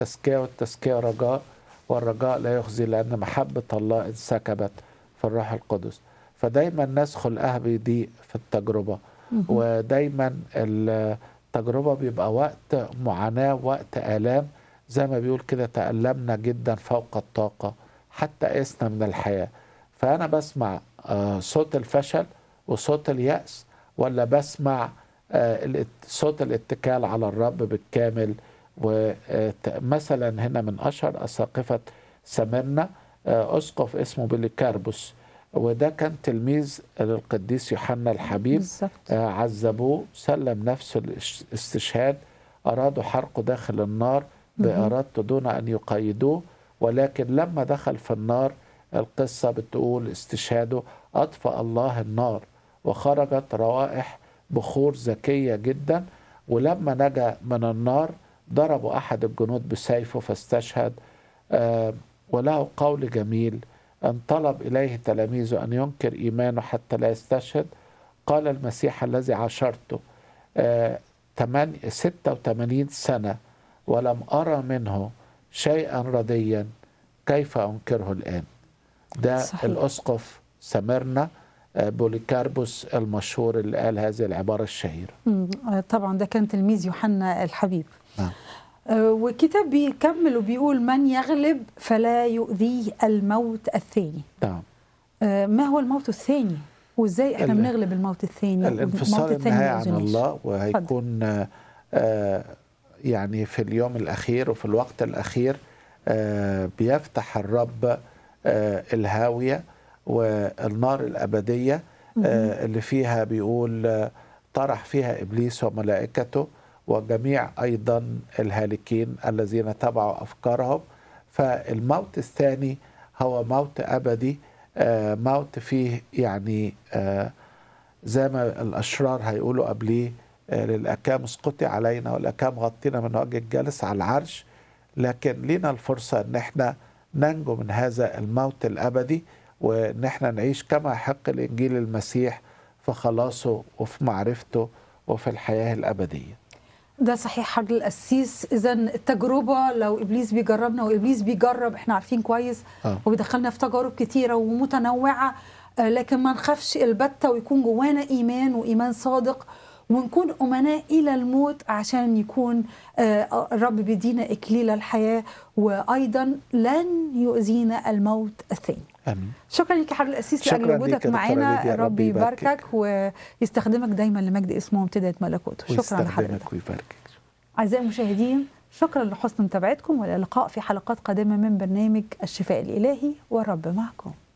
تزكية والتزكية رجاء والرجاء لا يخزي لأن محبة الله انسكبت في الروح القدس فدايما الناس خلقها بيضيق في التجربة ودايما التجربة بيبقى وقت معاناة وقت آلام زي ما بيقول كده تألمنا جدا فوق الطاقة حتى قسنا من الحياة فأنا بسمع آه، صوت الفشل وصوت اليأس ولا بسمع آه، الات- صوت الاتكال على الرب بالكامل ومثلا هنا من أشهر أساقفة سمرنا آه، أسقف اسمه بليكاربوس وده كان تلميذ للقديس يوحنا الحبيب بالظبط آه، عذبوه سلم نفسه الاستشهاد أرادوا حرقه داخل النار بإرادته دون أن يقيدوه ولكن لما دخل في النار القصة بتقول استشهاده أطفأ الله النار وخرجت روائح بخور ذكية جدا ولما نجا من النار ضربوا أحد الجنود بسيفه فاستشهد آه، وله قول جميل أن طلب إليه تلاميذه أن ينكر إيمانه حتى لا يستشهد قال المسيح الذي عاشرته آه، تمن- 86 سنة ولم أرى منه شيئا رديا كيف أنكره الآن ده صحيح. الأسقف سمرنا آه، بوليكاربوس المشهور اللي قال هذه العبارة الشهيرة مم. آه، طبعا ده كان تلميذ يوحنا الحبيب نعم آه، والكتاب بيكمل وبيقول من يغلب فلا يؤذيه الموت الثاني نعم آه، ما هو الموت الثاني وازاي احنا ال- بنغلب الموت الثاني الانفصال والموت الثاني النهائي ما عن يؤذنيش؟ الله وهيكون آه، آه، يعني في اليوم الأخير وفي الوقت الأخير آه، بيفتح الرب آه، الهاوية والنار الأبدية آه، اللي فيها بيقول آه، طرح فيها إبليس وملائكته وجميع أيضا الهالكين الذين تبعوا أفكارهم فالموت الثاني هو موت أبدي آه، موت فيه يعني آه، زي ما الأشرار هيقولوا قبليه آه، للأكام اسقطي علينا والأكام غطينا من وجه الجالس على العرش لكن لنا الفرصة ان احنا ننجو من هذا الموت الأبدي وان احنا نعيش كما يحق الإنجيل المسيح في خلاصه وفي معرفته وفي الحياة الأبدية ده صحيح حاج القسيس اذا التجربه لو ابليس بيجربنا وابليس بيجرب احنا عارفين كويس آه. وبيدخلنا في تجارب كتيره ومتنوعه آه، لكن ما نخافش البته ويكون جوانا ايمان وايمان صادق ونكون امناء الى الموت عشان يكون آه، الرب بيدينا اكليل الحياه وايضا لن يؤذينا الموت الثاني آمين شكرا لك يا حضرة القسيس شكراً لاجل ليك يا وجودك دكتورة معانا ليديا، رب ربي يباركك يباركك. ويستخدمك دايما لمجد اسمه وامتداد ملكوته شكرا لحضرتك ويستخدمك ويباركك أعزائي المشاهدين شكرا لحسن متابعتكم والى اللقاء في حلقات قادمة من برنامج الشفاء الإلهي والرب معكم